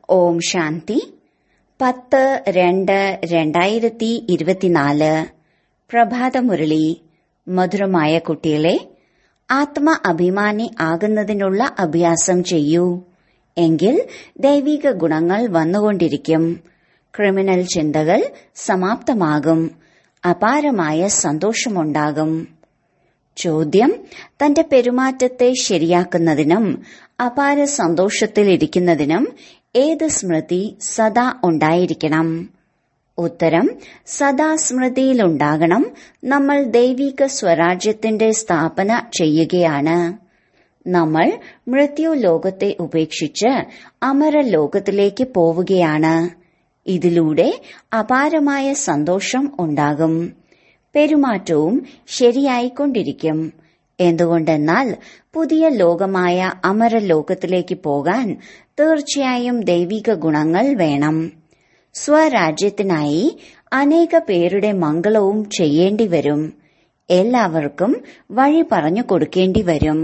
ഓം ശാന്തി പത്ത് രണ്ട് രണ്ടായിരത്തി ഇരുപത്തിനാല് പ്രഭാതമുരളി മധുരമായ കുട്ടികളെ ആത്മ അഭിമാനി ആകുന്നതിനുള്ള അഭ്യാസം ചെയ്യൂ എങ്കിൽ ദൈവിക ഗുണങ്ങൾ വന്നുകൊണ്ടിരിക്കും ക്രിമിനൽ ചിന്തകൾ സമാപ്തമാകും അപാരമായ സന്തോഷമുണ്ടാകും ചോദ്യം തന്റെ പെരുമാറ്റത്തെ ശരിയാക്കുന്നതിനും അപാര സന്തോഷത്തിലിരിക്കുന്നതിനും ഏത് സ്മൃതി സദാ ഉണ്ടായിരിക്കണം ഉത്തരം സദാ സ്മൃതിയിലുണ്ടാകണം നമ്മൾ ദൈവിക സ്വരാജ്യത്തിന്റെ സ്ഥാപന ചെയ്യുകയാണ് നമ്മൾ മൃത്യു ലോകത്തെ ഉപേക്ഷിച്ച് അമര ലോകത്തിലേക്ക് പോവുകയാണ് ഇതിലൂടെ അപാരമായ സന്തോഷം ഉണ്ടാകും പെരുമാറ്റവും ശരിയായിക്കൊണ്ടിരിക്കും എന്തുകൊണ്ടെന്നാൽ പുതിയ ലോകമായ അമര ലോകത്തിലേക്ക് പോകാൻ തീർച്ചയായും ദൈവിക ഗുണങ്ങൾ വേണം സ്വരാജ്യത്തിനായി അനേക പേരുടെ മംഗളവും ചെയ്യേണ്ടി വരും എല്ലാവർക്കും വഴി പറഞ്ഞു കൊടുക്കേണ്ടി വരും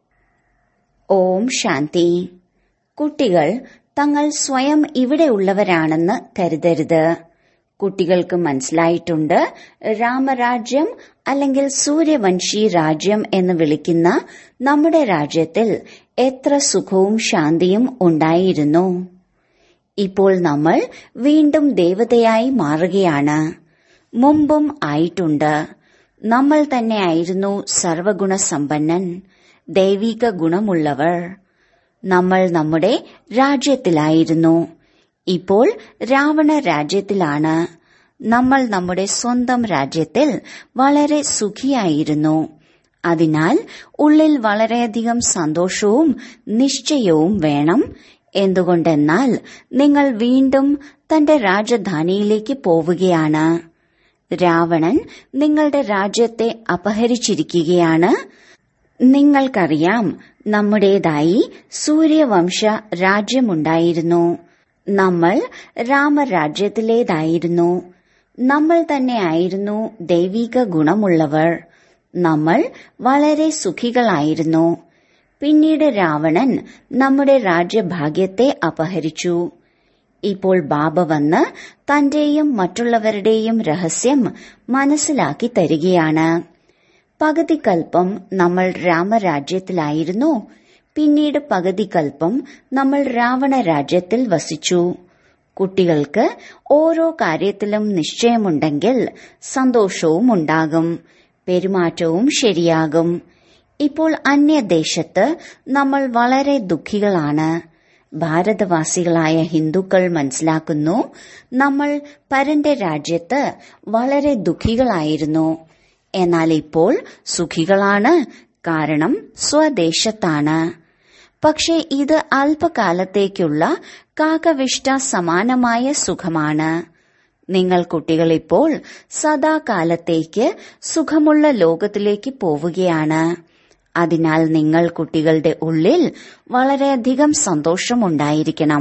ഓം ശാന്തി കുട്ടികൾ തങ്ങൾ സ്വയം ഇവിടെയുള്ളവരാണെന്ന് കരുതരുത് കുട്ടികൾക്ക് മനസ്സിലായിട്ടുണ്ട് രാമരാജ്യം അല്ലെങ്കിൽ സൂര്യവംശി രാജ്യം എന്ന് വിളിക്കുന്ന നമ്മുടെ രാജ്യത്തിൽ എത്ര സുഖവും ശാന്തിയും ഉണ്ടായിരുന്നു ഇപ്പോൾ നമ്മൾ വീണ്ടും ദേവതയായി മാറുകയാണ് മുമ്പും ആയിട്ടുണ്ട് നമ്മൾ തന്നെയായിരുന്നു സർവഗുണസമ്പന്നൻ ദൈവിക ഗുണമുള്ളവർ നമ്മൾ നമ്മുടെ രാജ്യത്തിലായിരുന്നു ഇപ്പോൾ രാവണ രാജ്യത്തിലാണ് നമ്മൾ നമ്മുടെ സ്വന്തം രാജ്യത്തിൽ വളരെ സുഖിയായിരുന്നു അതിനാൽ ഉള്ളിൽ വളരെയധികം സന്തോഷവും നിശ്ചയവും വേണം എന്തുകൊണ്ടെന്നാൽ നിങ്ങൾ വീണ്ടും തന്റെ രാജധാനിയിലേക്ക് പോവുകയാണ് രാവണൻ നിങ്ങളുടെ രാജ്യത്തെ അപഹരിച്ചിരിക്കുകയാണ് നിങ്ങൾക്കറിയാം നമ്മുടേതായി സൂര്യവംശ രാജ്യമുണ്ടായിരുന്നു നമ്മൾ രാമരാജ്യത്തിലേതായിരുന്നു നമ്മൾ തന്നെയായിരുന്നു ദൈവിക ഗുണമുള്ളവർ നമ്മൾ വളരെ സുഖികളായിരുന്നു പിന്നീട് രാവണൻ നമ്മുടെ രാജ്യഭാഗ്യത്തെ അപഹരിച്ചു ഇപ്പോൾ ബാബ വന്ന് തന്റെയും മറ്റുള്ളവരുടെയും രഹസ്യം മനസ്സിലാക്കി തരികയാണ് പകുതി കൽപ്പം നമ്മൾ രാമരാജ്യത്തിലായിരുന്നു പിന്നീട് പകുതി കൽപ്പം നമ്മൾ രാവണ രാജ്യത്തിൽ വസിച്ചു കുട്ടികൾക്ക് ഓരോ കാര്യത്തിലും നിശ്ചയമുണ്ടെങ്കിൽ സന്തോഷവും ഉണ്ടാകും പെരുമാറ്റവും ശരിയാകും ഇപ്പോൾ അന്യദേശത്ത് നമ്മൾ വളരെ ദുഃഖികളാണ് ഭാരതവാസികളായ ഹിന്ദുക്കൾ മനസ്സിലാക്കുന്നു നമ്മൾ പരന്റെ രാജ്യത്ത് വളരെ ദുഃഖികളായിരുന്നു എന്നാൽ ഇപ്പോൾ സുഖികളാണ് കാരണം സ്വദേശത്താണ് പക്ഷേ ഇത് അല്പകാലത്തേക്കുള്ള കാകവിഷ്ട സമാനമായ സുഖമാണ് നിങ്ങൾ കുട്ടികൾ ഇപ്പോൾ സദാകാലത്തേക്ക് സുഖമുള്ള ലോകത്തിലേക്ക് പോവുകയാണ് അതിനാൽ നിങ്ങൾ കുട്ടികളുടെ ഉള്ളിൽ വളരെയധികം സന്തോഷമുണ്ടായിരിക്കണം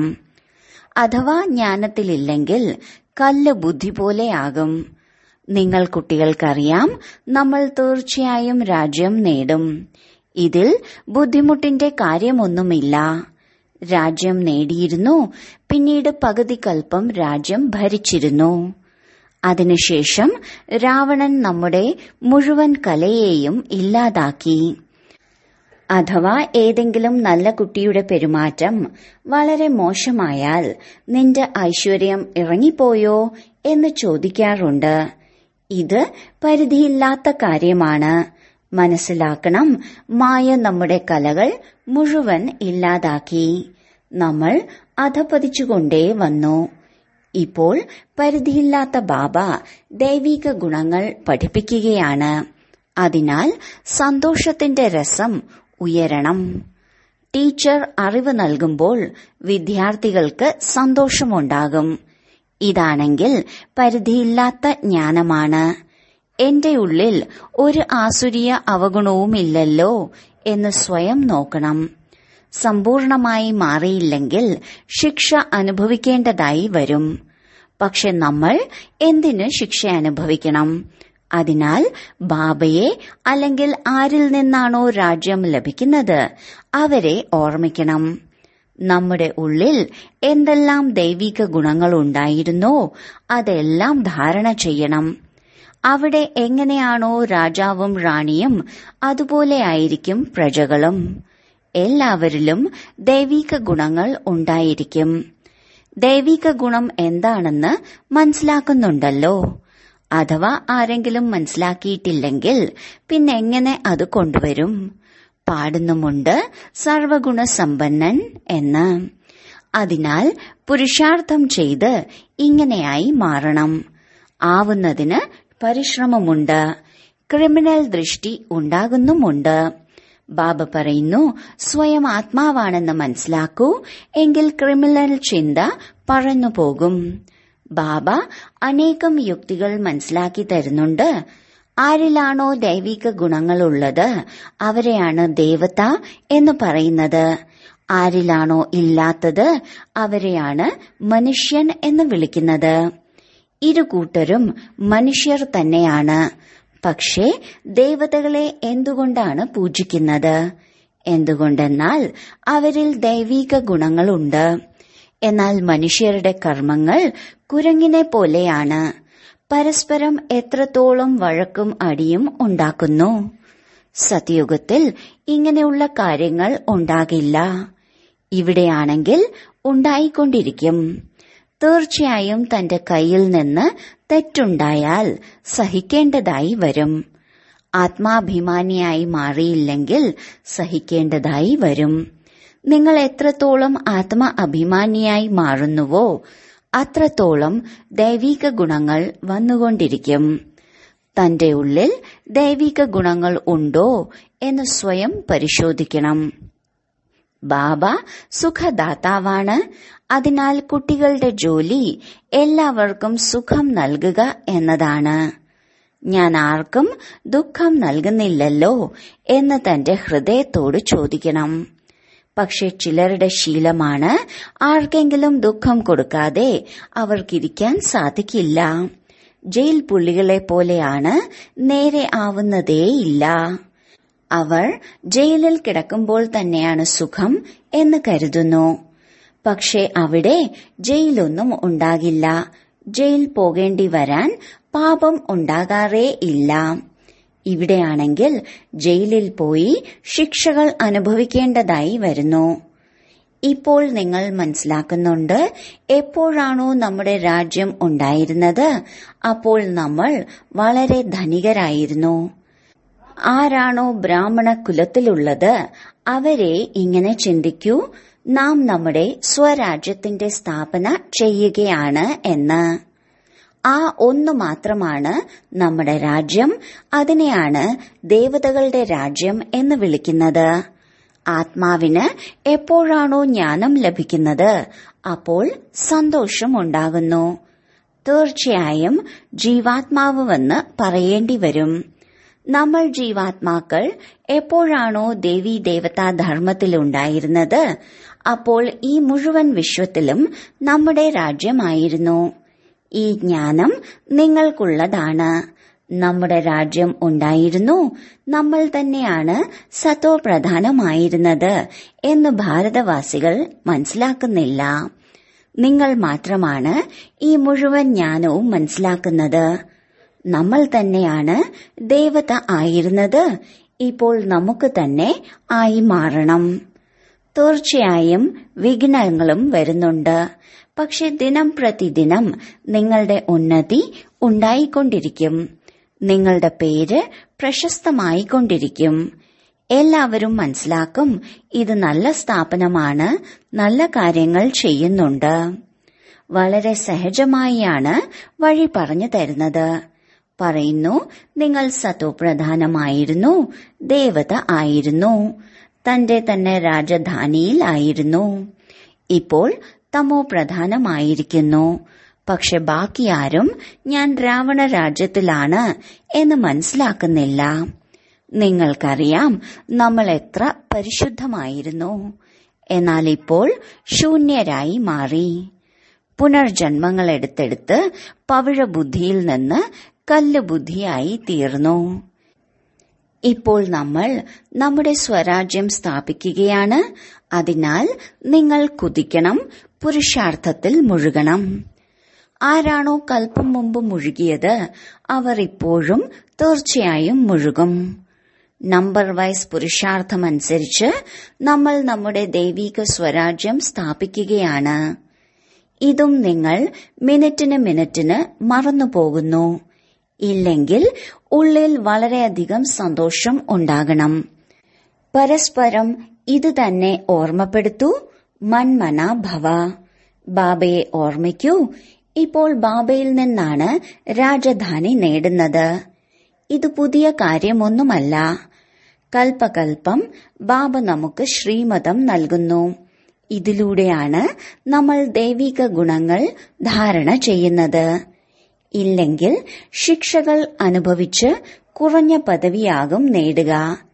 അഥവാ ജ്ഞാനത്തിലില്ലെങ്കിൽ കല്ല് ബുദ്ധി പോലെയാകും നിങ്ങൾ കുട്ടികൾക്കറിയാം നമ്മൾ തീർച്ചയായും രാജ്യം നേടും ഇതിൽ ബുദ്ധിമുട്ടിന്റെ കാര്യമൊന്നുമില്ല രാജ്യം നേടിയിരുന്നു പിന്നീട് പകുതി കൽപ്പം രാജ്യം ഭരിച്ചിരുന്നു അതിനുശേഷം രാവണൻ നമ്മുടെ മുഴുവൻ കലയെയും ഇല്ലാതാക്കി അഥവാ ഏതെങ്കിലും നല്ല കുട്ടിയുടെ പെരുമാറ്റം വളരെ മോശമായാൽ നിന്റെ ഐശ്വര്യം ഇറങ്ങിപ്പോയോ എന്ന് ചോദിക്കാറുണ്ട് ഇത് പരിധിയില്ലാത്ത കാര്യമാണ് മനസ്സിലാക്കണം മായ നമ്മുടെ കലകൾ മുഴുവൻ ഇല്ലാതാക്കി നമ്മൾ അധപതിച്ചുകൊണ്ടേ വന്നു ഇപ്പോൾ പരിധിയില്ലാത്ത ബാബ ദൈവിക ഗുണങ്ങൾ പഠിപ്പിക്കുകയാണ് അതിനാൽ സന്തോഷത്തിന്റെ രസം ഉയരണം ടീച്ചർ അറിവ് നൽകുമ്പോൾ വിദ്യാർത്ഥികൾക്ക് സന്തോഷമുണ്ടാകും ഇതാണെങ്കിൽ പരിധിയില്ലാത്ത ജ്ഞാനമാണ് എന്റെ ഉള്ളിൽ ഒരു ആസുരീയ അവഗുണവുമില്ലല്ലോ എന്ന് സ്വയം നോക്കണം സമ്പൂർണമായി മാറിയില്ലെങ്കിൽ ശിക്ഷ അനുഭവിക്കേണ്ടതായി വരും പക്ഷെ നമ്മൾ എന്തിന് ശിക്ഷ അനുഭവിക്കണം അതിനാൽ ബാബയെ അല്ലെങ്കിൽ ആരിൽ നിന്നാണോ രാജ്യം ലഭിക്കുന്നത് അവരെ ഓർമ്മിക്കണം നമ്മുടെ ഉള്ളിൽ എന്തെല്ലാം ദൈവിക ഗുണങ്ങൾ ഉണ്ടായിരുന്നോ അതെല്ലാം ധാരണ ചെയ്യണം അവിടെ എങ്ങനെയാണോ രാജാവും റാണിയും അതുപോലെ ആയിരിക്കും പ്രജകളും എല്ലാവരിലും ദൈവിക ഗുണങ്ങൾ ഉണ്ടായിരിക്കും ദൈവിക ഗുണം എന്താണെന്ന് മനസ്സിലാക്കുന്നുണ്ടല്ലോ അഥവാ ആരെങ്കിലും മനസ്സിലാക്കിയിട്ടില്ലെങ്കിൽ പിന്നെ എങ്ങനെ അത് കൊണ്ടുവരും പാടുന്നുമുണ്ട് സർവഗുണസമ്പന്നൻ എന്ന് അതിനാൽ പുരുഷാർത്ഥം ചെയ്ത് ഇങ്ങനെയായി മാറണം ആവുന്നതിന് പരിശ്രമമുണ്ട് ക്രിമിനൽ ദൃഷ്ടി ഉണ്ടാകുന്നുമുണ്ട് ബാബ പറയുന്നു സ്വയം ആത്മാവാണെന്ന് മനസ്സിലാക്കൂ എങ്കിൽ ക്രിമിനൽ ചിന്ത പറന്നു പോകും ബാബ അനേകം യുക്തികൾ മനസ്സിലാക്കി തരുന്നുണ്ട് ആരിലാണോ ദൈവിക ഗുണങ്ങളുള്ളത് അവരെയാണ് ദേവത എന്ന് പറയുന്നത് ആരിലാണോ ഇല്ലാത്തത് അവരെയാണ് മനുഷ്യൻ എന്ന് വിളിക്കുന്നത് ഇരു കൂട്ടരും മനുഷ്യർ തന്നെയാണ് പക്ഷേ ദേവതകളെ എന്തുകൊണ്ടാണ് പൂജിക്കുന്നത് എന്തുകൊണ്ടെന്നാൽ അവരിൽ ദൈവിക ഗുണങ്ങളുണ്ട് എന്നാൽ മനുഷ്യരുടെ കർമ്മങ്ങൾ കുരങ്ങിനെ പോലെയാണ് പരസ്പരം എത്രത്തോളം വഴക്കും അടിയും ഉണ്ടാക്കുന്നു സത്യുഗത്തിൽ ഇങ്ങനെയുള്ള കാര്യങ്ങൾ ഉണ്ടാകില്ല ഇവിടെയാണെങ്കിൽ ഉണ്ടായിക്കൊണ്ടിരിക്കും തീർച്ചയായും തന്റെ കയ്യിൽ നിന്ന് തെറ്റുണ്ടായാൽ സഹിക്കേണ്ടതായി വരും ആത്മാഭിമാനിയായി മാറിയില്ലെങ്കിൽ സഹിക്കേണ്ടതായി വരും നിങ്ങൾ എത്രത്തോളം ആത്മ അഭിമാനിയായി മാറുന്നുവോ അത്രത്തോളം ദൈവിക ഗുണങ്ങൾ വന്നുകൊണ്ടിരിക്കും തന്റെ ഉള്ളിൽ ദൈവിക ഗുണങ്ങൾ ഉണ്ടോ എന്ന് സ്വയം പരിശോധിക്കണം ബാബ സുഖദാതാവാണ് അതിനാൽ കുട്ടികളുടെ ജോലി എല്ലാവർക്കും സുഖം നൽകുക എന്നതാണ് ഞാൻ ആർക്കും ദുഃഖം നൽകുന്നില്ലല്ലോ എന്ന് തന്റെ ഹൃദയത്തോട് ചോദിക്കണം പക്ഷെ ചിലരുടെ ശീലമാണ് ആർക്കെങ്കിലും ദുഃഖം കൊടുക്കാതെ അവർക്കിരിക്കാൻ സാധിക്കില്ല ജയിൽ പുള്ളികളെ പോലെയാണ് നേരെ ആവുന്നതേയില്ല അവർ ജയിലിൽ കിടക്കുമ്പോൾ തന്നെയാണ് സുഖം എന്ന് കരുതുന്നു പക്ഷെ അവിടെ ജയിലൊന്നും ഉണ്ടാകില്ല ജയിൽ പോകേണ്ടി വരാൻ പാപം ഉണ്ടാകാറേ ഇല്ല ഇവിടെയാണെങ്കിൽ ജയിലിൽ പോയി ശിക്ഷകൾ അനുഭവിക്കേണ്ടതായി വരുന്നു ഇപ്പോൾ നിങ്ങൾ മനസ്സിലാക്കുന്നുണ്ട് എപ്പോഴാണോ നമ്മുടെ രാജ്യം ഉണ്ടായിരുന്നത് അപ്പോൾ നമ്മൾ വളരെ ധനികരായിരുന്നു ആരാണോ ബ്രാഹ്മണ കുലത്തിലുള്ളത് അവരെ ഇങ്ങനെ ചിന്തിക്കൂ നാം നമ്മുടെ സ്വരാജ്യത്തിന്റെ സ്ഥാപന ചെയ്യുകയാണ് എന്ന് ആ ഒന്നു മാത്രമാണ് നമ്മുടെ രാജ്യം അതിനെയാണ് ദേവതകളുടെ രാജ്യം എന്ന് വിളിക്കുന്നത് ആത്മാവിന് എപ്പോഴാണോ ജ്ഞാനം ലഭിക്കുന്നത് അപ്പോൾ സന്തോഷമുണ്ടാകുന്നു തീർച്ചയായും ജീവാത്മാവ് വന്ന് പറയേണ്ടി വരും നമ്മൾ ജീവാത്മാക്കൾ എപ്പോഴാണോ ദേവി ദേവതാ ധർമ്മത്തിലുണ്ടായിരുന്നത് അപ്പോൾ ഈ മുഴുവൻ വിശ്വത്തിലും നമ്മുടെ രാജ്യമായിരുന്നു ഈ ജ്ഞാനം നിങ്ങൾക്കുള്ളതാണ് നമ്മുടെ രാജ്യം ഉണ്ടായിരുന്നു നമ്മൾ തന്നെയാണ് സത്തോ പ്രധാനമായിരുന്നത് എന്ന് ഭാരതവാസികൾ മനസ്സിലാക്കുന്നില്ല നിങ്ങൾ മാത്രമാണ് ഈ മുഴുവൻ ജ്ഞാനവും മനസ്സിലാക്കുന്നത് നമ്മൾ തന്നെയാണ് ദേവത ആയിരുന്നത് ഇപ്പോൾ നമുക്ക് തന്നെ ആയി മാറണം തീർച്ചയായും വിഘ്നങ്ങളും വരുന്നുണ്ട് പക്ഷെ ദിനം പ്രതിദിനം നിങ്ങളുടെ ഉന്നതി ഉണ്ടായിക്കൊണ്ടിരിക്കും നിങ്ങളുടെ പേര് പ്രശസ്തമായിക്കൊണ്ടിരിക്കും എല്ലാവരും മനസ്സിലാക്കും ഇത് നല്ല സ്ഥാപനമാണ് നല്ല കാര്യങ്ങൾ ചെയ്യുന്നുണ്ട് വളരെ സഹജമായാണ് വഴി പറഞ്ഞു തരുന്നത് പറയുന്നു നിങ്ങൾ സതോപ്രധാനമായിരുന്നു ദേവത ആയിരുന്നു തന്റെ തന്നെ രാജധാനിയിൽ ആയിരുന്നു ഇപ്പോൾ തമോ പ്രധാനമായിരിക്കുന്നു പക്ഷെ ബാക്കി ആരും ഞാൻ രാവണ രാജ്യത്തിലാണ് എന്ന് മനസ്സിലാക്കുന്നില്ല നിങ്ങൾക്കറിയാം നമ്മൾ എത്ര പരിശുദ്ധമായിരുന്നു എന്നാൽ ഇപ്പോൾ ശൂന്യരായി മാറി പുനർജന്മങ്ങൾ എടുത്തെടുത്ത് പവിഴ ബുദ്ധിയിൽ നിന്ന് കല്ല് ബുദ്ധിയായി തീർന്നു ഇപ്പോൾ നമ്മൾ നമ്മുടെ സ്വരാജ്യം സ്ഥാപിക്കുകയാണ് അതിനാൽ നിങ്ങൾ കുതിക്കണം പുരുഷാർത്ഥത്തിൽ മുഴുകണം ആരാണോ കൽപ്പം മുമ്പ് മുഴുകിയത് അവർ ഇപ്പോഴും തീർച്ചയായും മുഴുകും നമ്പർ വൈസ് പുരുഷാർത്ഥമനുസരിച്ച് നമ്മൾ നമ്മുടെ ദൈവിക സ്വരാജ്യം സ്ഥാപിക്കുകയാണ് ഇതും നിങ്ങൾ മിനിറ്റിന് മിനിറ്റിന് മറന്നുപോകുന്നു ഇല്ലെങ്കിൽ ഉള്ളിൽ വളരെയധികം സന്തോഷം ഉണ്ടാകണം പരസ്പരം ഇത് തന്നെ ഓർമ്മപ്പെടുത്തൂ മൺമന ഭവ ബാബയെ ഓർമ്മിക്കൂ ഇപ്പോൾ ബാബയിൽ നിന്നാണ് രാജധാനി നേടുന്നത് ഇത് പുതിയ കാര്യമൊന്നുമല്ല കൽപ്പകൽപ്പം ബാബ നമുക്ക് ശ്രീമതം നൽകുന്നു ഇതിലൂടെയാണ് നമ്മൾ ദൈവിക ഗുണങ്ങൾ ധാരണ ചെയ്യുന്നത് ഇല്ലെങ്കിൽ ശിക്ഷകൾ അനുഭവിച്ച് കുറഞ്ഞ പദവിയാകും നേടുക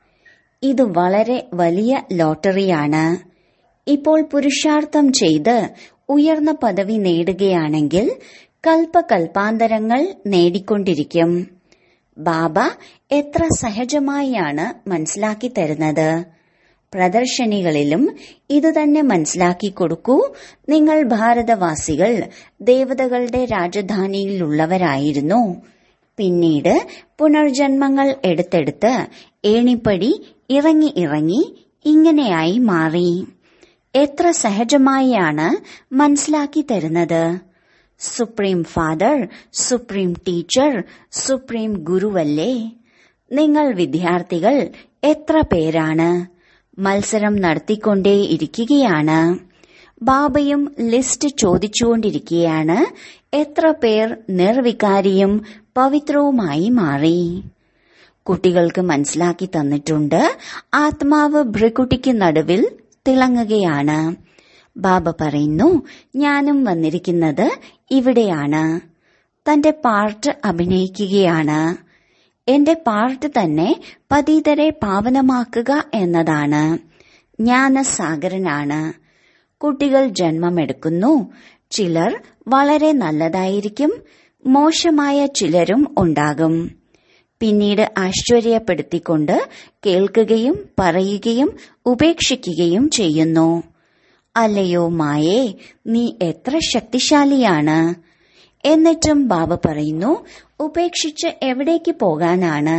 ഇത് വളരെ വലിയ ലോട്ടറിയാണ് ഇപ്പോൾ പുരുഷാർത്ഥം ചെയ്ത് ഉയർന്ന പദവി നേടുകയാണെങ്കിൽ കൽപ്പകൽപ്പാന്തരങ്ങൾ നേടിക്കൊണ്ടിരിക്കും ബാബ എത്ര സഹജമായാണ് മനസ്സിലാക്കി തരുന്നത് പ്രദർശനികളിലും ഇത് തന്നെ മനസ്സിലാക്കി കൊടുക്കൂ നിങ്ങൾ ഭാരതവാസികൾ ദേവതകളുടെ രാജധാനിയിലുള്ളവരായിരുന്നു പിന്നീട് പുനർജന്മങ്ങൾ എടുത്തെടുത്ത് ഏണിപ്പടി ഇറങ്ങി ഇറങ്ങി ഇങ്ങനെയായി മാറി എത്ര സഹജമായാണ് മനസ്സിലാക്കി തരുന്നത് supreme father supreme teacher supreme ഗുരുവല്ലേ നിങ്ങൾ വിദ്യാർത്ഥികൾ എത്ര പേരാണ് മത്സരം നടത്തിക്കൊണ്ടേയിരിക്കുകയാണ് ബാബയും ലിസ്റ്റ് ചോദിച്ചുകൊണ്ടിരിക്കുകയാണ് എത്ര പേർ നിർവികാരിയും പവിത്രവുമായി മാറി കുട്ടികൾക്ക് മനസ്സിലാക്കി തന്നിട്ടുണ്ട് ആത്മാവ് ഭ്രകുട്ടിക്ക് നടുവിൽ തിളങ്ങുകയാണ് ബാബ പറയുന്നു ഞാനും വന്നിരിക്കുന്നത് ഇവിടെയാണ് തന്റെ പാർട്ട് അഭിനയിക്കുകയാണ് എന്റെ പാർട്ട് തന്നെ പതീതരെ പാവനമാക്കുക എന്നതാണ് ജ്ഞാനസാഗരനാണ് കുട്ടികൾ ജന്മമെടുക്കുന്നു ചിലർ വളരെ നല്ലതായിരിക്കും മോശമായ ചിലരും ഉണ്ടാകും പിന്നീട് ആശ്ചര്യപ്പെടുത്തിക്കൊണ്ട് കേൾക്കുകയും പറയുകയും ഉപേക്ഷിക്കുകയും ചെയ്യുന്നു അല്ലയോ മായേ നീ എത്ര ശക്തിശാലിയാണ് എന്നിട്ടും ബാബ പറയുന്നു ഉപേക്ഷിച്ച് എവിടേക്ക് പോകാനാണ്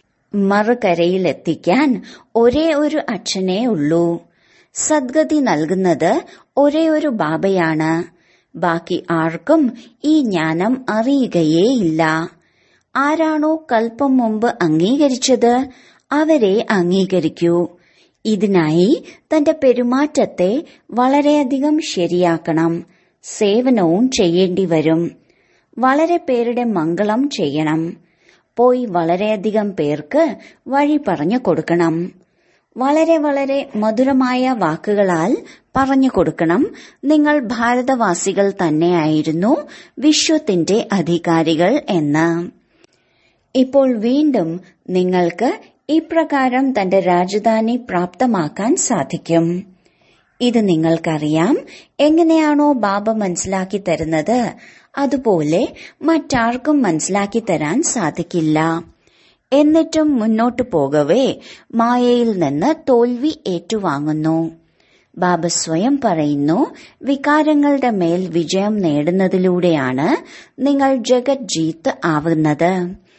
മറുകരയിലെത്തിക്കാൻ ഒരേ ഒരു അച്ഛനേ ഉള്ളൂ സദ്ഗതി നൽകുന്നത് ഒരേ ഒരു ബാബയാണ് ബാക്കി ആർക്കും ഈ ജ്ഞാനം അറിയുകയേയില്ല ആരാണോ കൽപ്പം മുമ്പ് അംഗീകരിച്ചത് അവരെ അംഗീകരിക്കൂ ഇതിനായി തന്റെ പെരുമാറ്റത്തെ വളരെയധികം ശരിയാക്കണം സേവനവും ചെയ്യേണ്ടി വരും വളരെ പേരുടെ മംഗളം ചെയ്യണം പോയി വളരെയധികം പേർക്ക് വഴി പറഞ്ഞു കൊടുക്കണം വളരെ വളരെ മധുരമായ വാക്കുകളാൽ പറഞ്ഞു കൊടുക്കണം നിങ്ങൾ ഭാരതവാസികൾ തന്നെയായിരുന്നു വിശ്വത്തിന്റെ അധികാരികൾ എന്ന് ഇപ്പോൾ വീണ്ടും നിങ്ങൾക്ക് ഇപ്രകാരം തന്റെ രാജധാനി പ്രാപ്തമാക്കാൻ സാധിക്കും ഇത് നിങ്ങൾക്കറിയാം എങ്ങനെയാണോ ബാബ മനസ്സിലാക്കി തരുന്നത് അതുപോലെ മറ്റാർക്കും മനസ്സിലാക്കി തരാൻ സാധിക്കില്ല എന്നിട്ടും മുന്നോട്ടു പോകവേ മായയിൽ നിന്ന് തോൽവി ഏറ്റുവാങ്ങുന്നു ബാബ സ്വയം പറയുന്നു വികാരങ്ങളുടെ മേൽ വിജയം നേടുന്നതിലൂടെയാണ് നിങ്ങൾ ജഗത് ജീത്ത് ആവുന്നത്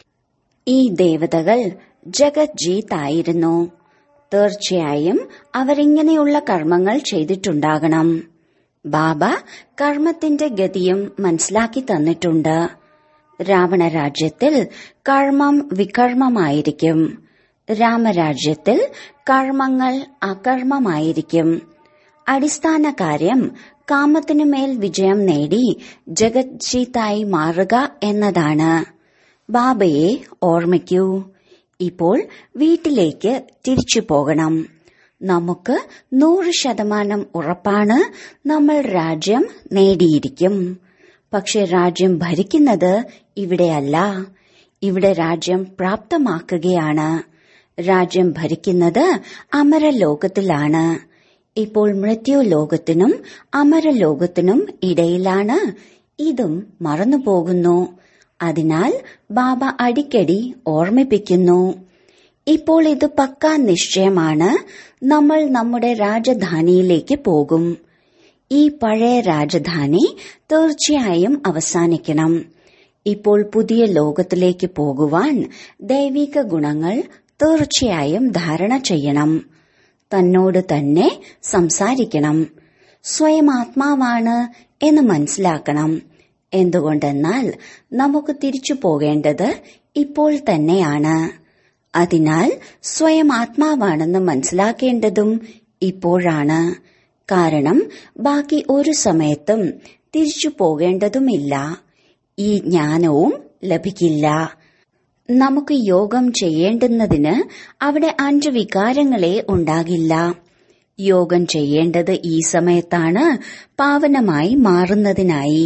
ഈ ദേവതകൾ ജഗത് ജീത്ത് ആയിരുന്നു തീർച്ചയായും അവരിങ്ങനെയുള്ള കർമ്മങ്ങൾ ചെയ്തിട്ടുണ്ടാകണം ബാബ കർമ്മത്തിന്റെ ഗതിയും മനസ്സിലാക്കി തന്നിട്ടുണ്ട് രാവണ രാജ്യത്തിൽ കർമ്മം വികർമ്മമായിരിക്കും രാമരാജ്യത്തിൽ കർമ്മങ്ങൾ അകർമ്മമായിരിക്കും അടിസ്ഥാന കാര്യം കാമത്തിനു മേൽ വിജയം നേടി ജഗജ്ജീത്തായി മാറുക എന്നതാണ് ബാബയെ ഓർമ്മിക്കൂ ഇപ്പോൾ വീട്ടിലേക്ക് തിരിച്ചു പോകണം നമുക്ക് നൂറ് ശതമാനം ഉറപ്പാണ് നമ്മൾ രാജ്യം നേടിയിരിക്കും പക്ഷെ രാജ്യം ഭരിക്കുന്നത് ഇവിടെയല്ല ഇവിടെ രാജ്യം പ്രാപ്തമാക്കുകയാണ് രാജ്യം ഭരിക്കുന്നത് അമരലോകത്തിലാണ് ഇപ്പോൾ മൃത്യു ലോകത്തിനും അമരലോകത്തിനും ഇടയിലാണ് ഇതും മറന്നുപോകുന്നു അതിനാൽ ബാബ അടിക്കടി ഓർമ്മിപ്പിക്കുന്നു ഇപ്പോൾ ഇത് പക്കാ നിശ്ചയമാണ് നമ്മൾ നമ്മുടെ രാജധാനിയിലേക്ക് പോകും ഈ പഴയ രാജധാനി തീർച്ചയായും അവസാനിക്കണം ഇപ്പോൾ പുതിയ ലോകത്തിലേക്ക് പോകുവാൻ ദൈവിക ഗുണങ്ങൾ തീർച്ചയായും ധാരണ ചെയ്യണം തന്നോട് തന്നെ സംസാരിക്കണം സ്വയം ആത്മാവാണ് എന്ന് മനസ്സിലാക്കണം എന്തുകൊണ്ടെന്നാൽ നമുക്ക് തിരിച്ചു പോകേണ്ടത് ഇപ്പോൾ തന്നെയാണ് അതിനാൽ സ്വയം ആത്മാവാണെന്ന് മനസ്സിലാക്കേണ്ടതും ഇപ്പോഴാണ് കാരണം ബാക്കി ഒരു സമയത്തും തിരിച്ചു പോകേണ്ടതുമില്ല ഈ ജ്ഞാനവും ലഭിക്കില്ല നമുക്ക് യോഗം ചെയ്യേണ്ടുന്നതിന് അവിടെ അഞ്ച് വികാരങ്ങളെ ഉണ്ടാകില്ല യോഗം ചെയ്യേണ്ടത് ഈ സമയത്താണ് പാവനമായി മാറുന്നതിനായി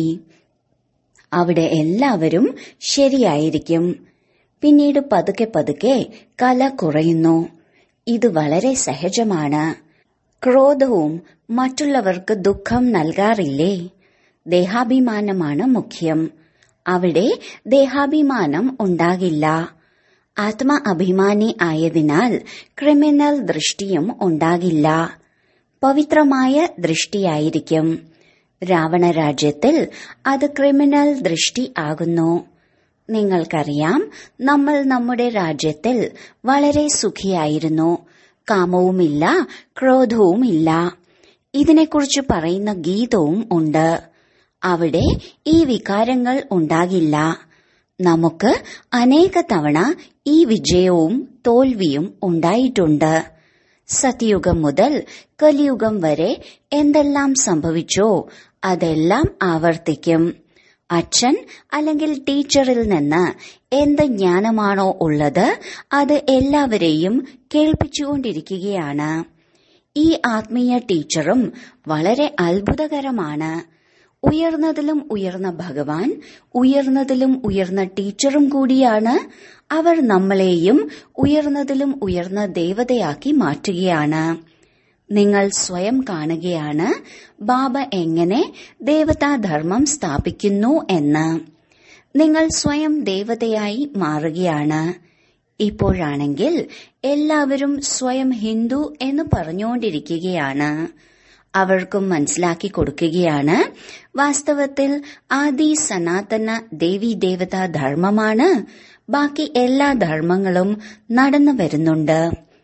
അവിടെ എല്ലാവരും ശരിയായിരിക്കും പിന്നീട് പതുക്കെ പതുക്കെ കല കുറയുന്നു ഇത് വളരെ സഹജമാണ് ക്രോധവും മറ്റുള്ളവർക്ക് ദുഃഖം നൽകാറില്ലേ ദേഹാഭിമാനമാണ് മുഖ്യം അവിടെ ദേഹാഭിമാനം ഉണ്ടാകില്ല ആത്മ അഭിമാനി ആയതിനാൽ ക്രിമിനൽ ദൃഷ്ടിയും ഉണ്ടാകില്ല പവിത്രമായ ദൃഷ്ടിയായിരിക്കും രാവണ രാജ്യത്തിൽ അത് ക്രിമിനൽ ദൃഷ്ടി ആകുന്നു നിങ്ങൾക്കറിയാം നമ്മൾ നമ്മുടെ രാജ്യത്തിൽ വളരെ സുഖിയായിരുന്നു കാമവുമില്ല ക്രോധവുമില്ല ഇതിനെക്കുറിച്ച് പറയുന്ന ഗീതവും ഉണ്ട് അവിടെ ഈ വികാരങ്ങൾ ഉണ്ടാകില്ല നമുക്ക് അനേക തവണ ഈ വിജയവും തോൽവിയും ഉണ്ടായിട്ടുണ്ട് സത്യയുഗം മുതൽ കലിയുഗം വരെ എന്തെല്ലാം സംഭവിച്ചോ അതെല്ലാം ആവർത്തിക്കും അച്ഛൻ അല്ലെങ്കിൽ ടീച്ചറിൽ നിന്ന് എന്ത് ജ്ഞാനമാണോ ഉള്ളത് അത് എല്ലാവരെയും കേൾപ്പിച്ചുകൊണ്ടിരിക്കുകയാണ് ഈ ആത്മീയ ടീച്ചറും വളരെ അത്ഭുതകരമാണ് ഉയർന്നതിലും ഉയർന്ന ഭഗവാൻ ഉയർന്നതിലും ഉയർന്ന ടീച്ചറും കൂടിയാണ് അവർ നമ്മളെയും ഉയർന്നതിലും ഉയർന്ന ദേവതയാക്കി മാറ്റുകയാണ് നിങ്ങൾ സ്വയം കാണുകയാണ് ബാബ എങ്ങനെ ദേവതാധർമ്മം സ്ഥാപിക്കുന്നു എന്ന് നിങ്ങൾ സ്വയം ദേവതയായി മാറുകയാണ് ഇപ്പോഴാണെങ്കിൽ എല്ലാവരും സ്വയം ഹിന്ദു എന്ന് പറഞ്ഞുകൊണ്ടിരിക്കുകയാണ് അവർക്കും മനസ്സിലാക്കി കൊടുക്കുകയാണ് വാസ്തവത്തിൽ ആദി സനാതന ദേവി ദേവതാ ധർമ്മമാണ് ബാക്കി എല്ലാ ധർമ്മങ്ങളും നടന്നു വരുന്നുണ്ട്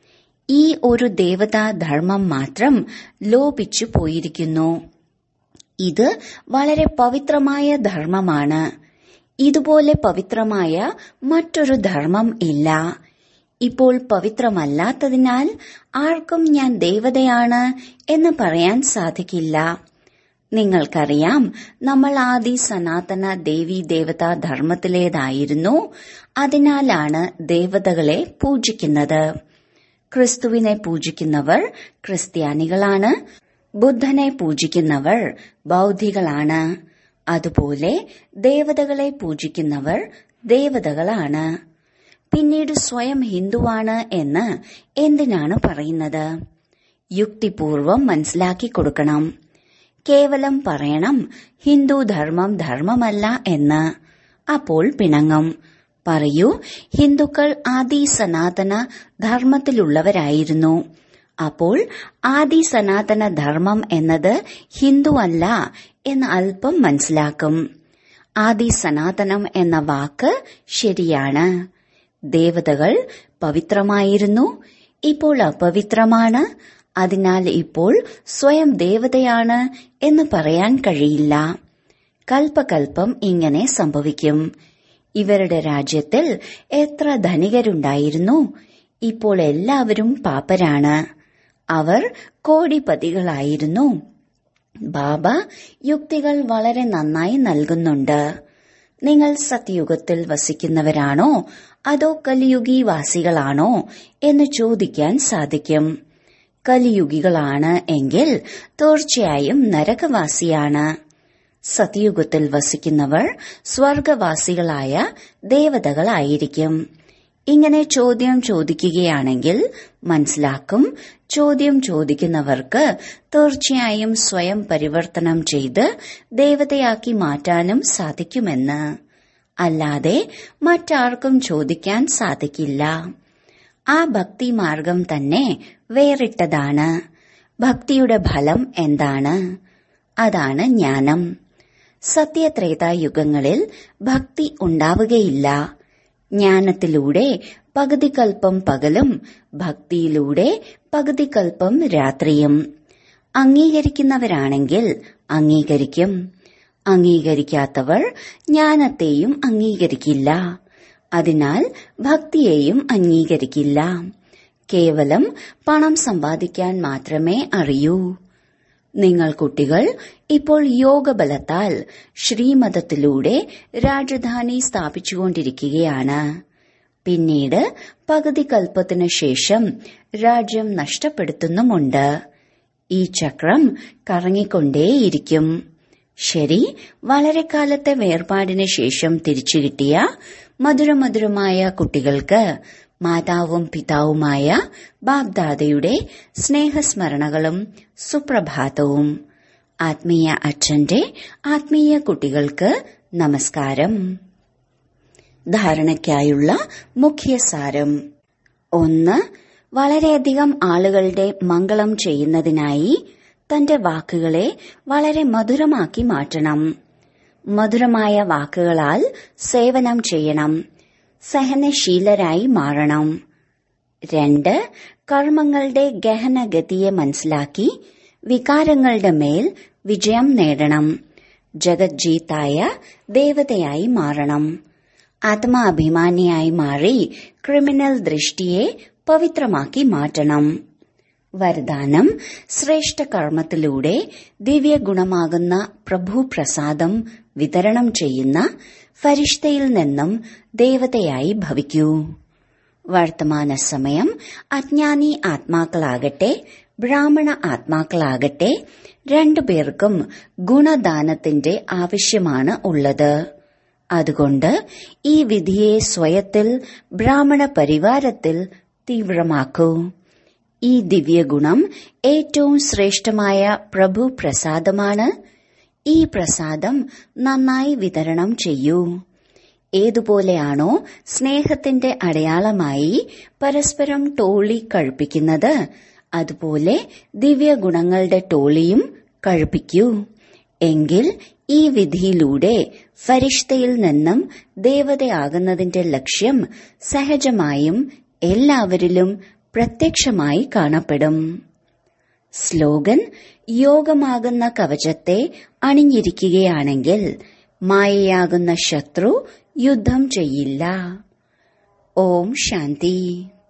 ഈ ഒരു ദേവതാ ധർമ്മം മാത്രം ലോപിച്ചു പോയിരിക്കുന്നു ഇത് വളരെ പവിത്രമായ ധർമ്മമാണ് ഇതുപോലെ പവിത്രമായ മറ്റൊരു ധർമ്മം ഇല്ല ഇപ്പോൾ പവിത്രമല്ലാത്തതിനാൽ ആർക്കും ഞാൻ ദേവതയാണ് എന്ന് പറയാൻ സാധിക്കില്ല നിങ്ങൾക്കറിയാം നമ്മൾ ആദി സനാതന ദേവി ദേവതാ ധർമ്മത്തിലേതായിരുന്നു അതിനാലാണ് ദേവതകളെ പൂജിക്കുന്നത് ക്രിസ്തുവിനെ പൂജിക്കുന്നവർ ക്രിസ്ത്യാനികളാണ് ബുദ്ധനെ പൂജിക്കുന്നവർ ബൗദ്ധികളാണ് അതുപോലെ ദേവതകളെ പൂജിക്കുന്നവർ ദേവതകളാണ് പിന്നീട് സ്വയം ഹിന്ദുവാണ് എന്ന് എന്തിനാണ് പറയുന്നത് യുക്തിപൂർവം മനസ്സിലാക്കി കൊടുക്കണം കേവലം പറയണം ഹിന്ദു ധർമ്മം ധർമ്മമല്ല എന്ന് അപ്പോൾ പിണങ്ങും പറയൂ ഹിന്ദുക്കൾ ആദി സനാതന ധർമ്മത്തിലുള്ളവരായിരുന്നു അപ്പോൾ ആദി സനാതന ധർമ്മം എന്നത് ഹിന്ദു അല്ല എന്ന് അല്പം മനസ്സിലാക്കും ആദി സനാതനം എന്ന വാക്ക് ശരിയാണ് ദേവതകൾ പവിത്രമായിരുന്നു ഇപ്പോൾ അപവിത്രമാണ് അതിനാൽ ഇപ്പോൾ സ്വയം ദേവതയാണ് എന്ന് പറയാൻ കഴിയില്ല കൽപ്പകൽപ്പം ഇങ്ങനെ സംഭവിക്കും ഇവരുടെ രാജ്യത്തിൽ എത്ര ധനികരുണ്ടായിരുന്നു ഇപ്പോൾ എല്ലാവരും പാപ്പരാണ് അവർ കോടിപതികളായിരുന്നു ബാബ യുക്തികൾ വളരെ നന്നായി നൽകുന്നുണ്ട് നിങ്ങൾ സത്യയുഗത്തിൽ വസിക്കുന്നവരാണോ അതോ കലിയുഗി വാസികളാണോ എന്ന് ചോദിക്കാൻ സാധിക്കും കലിയുഗികളാണ് എങ്കിൽ തീർച്ചയായും നരകവാസിയാണ് സത്യയുഗത്തിൽ വസിക്കുന്നവർ സ്വർഗവാസികളായ ദേവതകളായിരിക്കും ഇങ്ങനെ ചോദ്യം ചോദിക്കുകയാണെങ്കിൽ മനസ്സിലാക്കും ചോദ്യം ചോദിക്കുന്നവർക്ക് തീർച്ചയായും സ്വയം പരിവർത്തനം ചെയ്ത് ദേവതയാക്കി മാറ്റാനും സാധിക്കുമെന്ന് അല്ലാതെ മറ്റാർക്കും ചോദിക്കാൻ സാധിക്കില്ല ആ ഭക്തി മാർഗം തന്നെ വേറിട്ടതാണ് ഭക്തിയുടെ ഫലം എന്താണ് അതാണ് ജ്ഞാനം സത്യത്രേതായുഗങ്ങളിൽ ഭക്തി ഉണ്ടാവുകയില്ല ജ്ഞാനത്തിലൂടെ പകുതി കൽപ്പം പകലും ഭക്തിയിലൂടെ പകുതി കൽപ്പം രാത്രിയും അംഗീകരിക്കുന്നവരാണെങ്കിൽ അംഗീകരിക്കും അംഗീകരിക്കാത്തവർ ജ്ഞാനത്തെയും അംഗീകരിക്കില്ല അതിനാൽ ഭക്തിയെയും അംഗീകരിക്കില്ല കേവലം പണം സമ്പാദിക്കാൻ മാത്രമേ അറിയൂ നിങ്ങൾ കുട്ടികൾ ഇപ്പോൾ യോഗബലത്താൽ ശ്രീമതത്തിലൂടെ രാജധാനി സ്ഥാപിച്ചുകൊണ്ടിരിക്കുകയാണ് പിന്നീട് പകുതി കൽപ്പത്തിനു ശേഷം രാജ്യം നഷ്ടപ്പെടുത്തുന്നുമുണ്ട് ഈ ചക്രം കറങ്ങിക്കൊണ്ടേയിരിക്കും ശരി വളരെ കാലത്തെ വേർപാടിന് ശേഷം തിരിച്ചു കിട്ടിയ മധുരമധുരമായ കുട്ടികൾക്ക് മാതാവും പിതാവുമായ ബാബ്ദാദയുടെ സ്നേഹസ്മരണകളും സുപ്രഭാതവും ആത്മീയ അച്ഛന്റെ ആത്മീയ കുട്ടികൾക്ക് നമസ്കാരം ധാരണയ്ക്കായുള്ള മുഖ്യസാരം ഒന്ന് വളരെയധികം ആളുകളുടെ മംഗളം ചെയ്യുന്നതിനായി തന്റെ വാക്കുകളെ വളരെ മധുരമാക്കി മാറ്റണം മധുരമായ വാക്കുകളാൽ സേവനം ചെയ്യണം സഹനശീലരായി മാറണം രണ്ട് കർമ്മങ്ങളുടെ ഗഹനഗതിയെ മനസ്സിലാക്കി വികാരങ്ങളുടെ മേൽ വിജയം നേടണം ജഗജ്ജീത്തായ ദേവതയായി മാറണം ആത്മാഭിമാനിയായി മാറി ക്രിമിനൽ ദൃഷ്ടിയെ പവിത്രമാക്കി മാറ്റണം വരദാനം ശ്രേഷ്ഠ കർമ്മത്തിലൂടെ ദിവ്യഗുണമാകുന്ന പ്രഭു പ്രസാദം വിതരണം ചെയ്യുന്ന ഫരിഷ്തയിൽ നിന്നും ദേവതയായി ഭവിക്കൂ വർത്തമാന സമയം അജ്ഞാനി ആത്മാക്കളാകട്ടെ ബ്രാഹ്മണ ആത്മാക്കളാകട്ടെ രണ്ടുപേർക്കും ഗുണദാനത്തിന്റെ ആവശ്യമാണ് ഉള്ളത് അതുകൊണ്ട് ഈ വിധിയെ സ്വയത്തിൽ ബ്രാഹ്മണ പരിവാരത്തിൽ തീവ്രമാക്കൂ ഈ ദിവ്യഗുണം ഏറ്റവും ശ്രേഷ്ഠമായ പ്രഭു പ്രസാദമാണ് ഈ പ്രസാദം നന്നായി വിതരണം ചെയ്യൂ ഏതുപോലെയാണോ സ്നേഹത്തിന്റെ അടയാളമായി പരസ്പരം ടോളി കഴിപ്പിക്കുന്നത് അതുപോലെ ദിവ്യഗുണങ്ങളുടെ ടോളിയും കഴിപ്പിക്കൂ എങ്കിൽ ഈ വിധിയിലൂടെ ഫരിഷ്തയിൽ നിന്നും ദേവതയാകുന്നതിന്റെ ലക്ഷ്യം സഹജമായും എല്ലാവരിലും പ്രത്യക്ഷമായി കാണപ്പെടും സ്ലോഗൻ യോഗമാകുന്ന കവചത്തെ അണിഞ്ഞിരിക്കുകയാണെങ്കിൽ മായയാകുന്ന ശത്രു യുദ്ധം ചെയ്യില്ല ഓം ശാന്തി